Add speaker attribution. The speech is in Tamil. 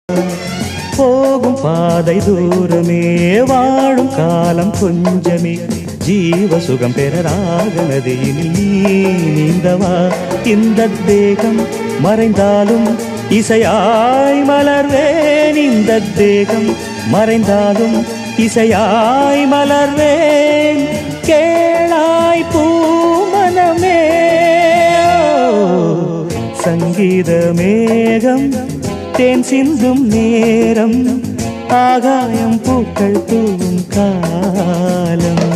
Speaker 1: போகும் பாதை தூரமே வாழும் காலம் கொஞ்சமே ஜீவ சுகம் பெற ராக நதியில் நீ நீந்தவா இந்த தேகம் மறைந்தாலும் இசையாய் மலர்வேன் இந்த தேகம் மறைந்தாலும் இசையாய் மலர்வேன் கேளாய் பூமனமே சங்கீத மேகம் தேன் சிந்தும் நேரம் ஆகாயம் பூக்கள் தூவும் காலம்